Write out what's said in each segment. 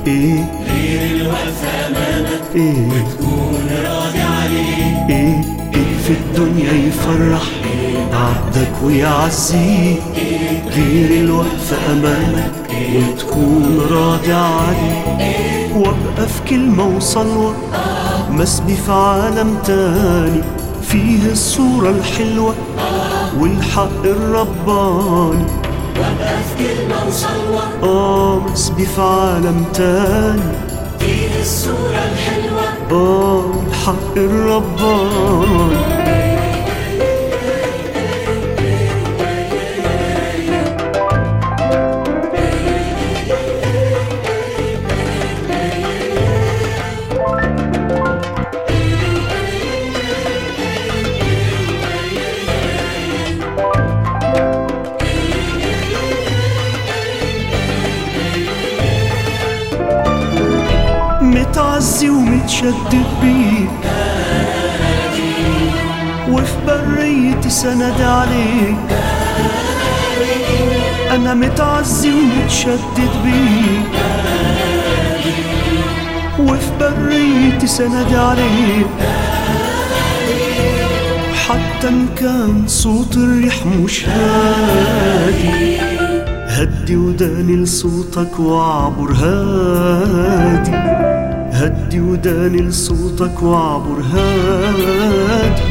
ايه غير الوقفة أمامك ايه وتكون راضي عليه ايه ايه في الدنيا يفرح عبدك ويعزيه غير الوقفة أمامك وتكون راضي عليه وابقى في كلمة وصلوة مسبي في عالم تاني فيه الصورة الحلوة والحق الرباني وابقى في كلمة وصلوة اه مسبي في عالم تاني فيه الصورة الحلوة اه الحق الرباني متعزي ومتشدد بيك وفي بريتي سند عليك أنا متعزي ومتشدد بيك وفي بريتي سند عليك حتى إن كان صوت الريح مش هادي هدي وداني لصوتك واعبر هادي هدي وداني لصوتك واعبر هادي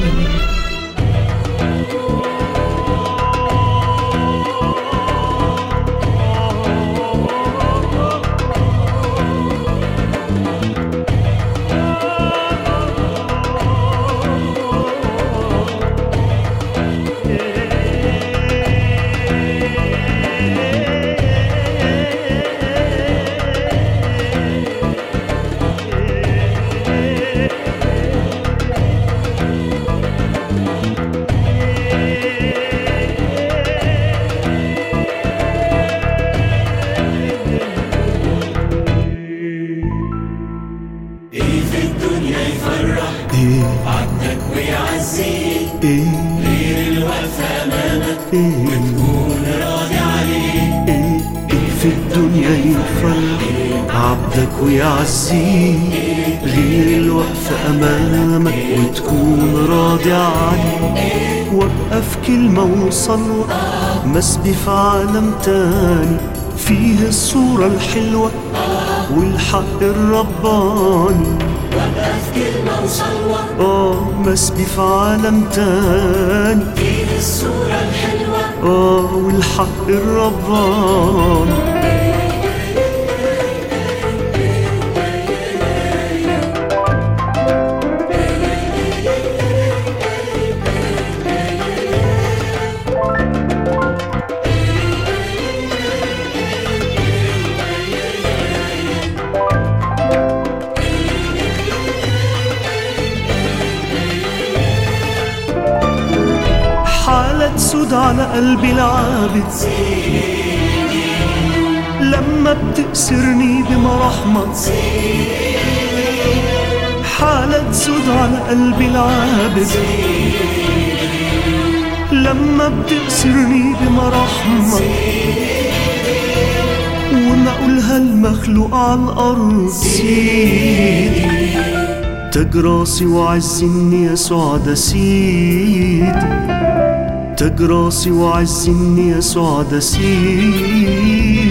ايه في الدنيا يفرح ايه عبدك ويعزيه ايه غير الوقفة أمامك ايه وتكون راضي عليه ايه ايه في الدنيا يفرح عبدك ويعزيه غير الوقفة أمامك وتكون راضي عليه وابقى في كلمة وصلوة مسبي في عالم تاني فيه الصورة الحلوة والحق الرباني وابقى في كلمة وصلوة اه مسبي في عالم تاني فيه الصورة الحلوة اه والحق الرباني حالة سود على قلبي العابد لما بتأسرني بمراحمك حالة سود على قلبي العابد لما بتأسرني بمراحمك وما أقولها المخلوق على الأرض سيدي تاج راسي وعز إني يسوع ده سيدي تاج راسي وعز إني يسوع ده سيدي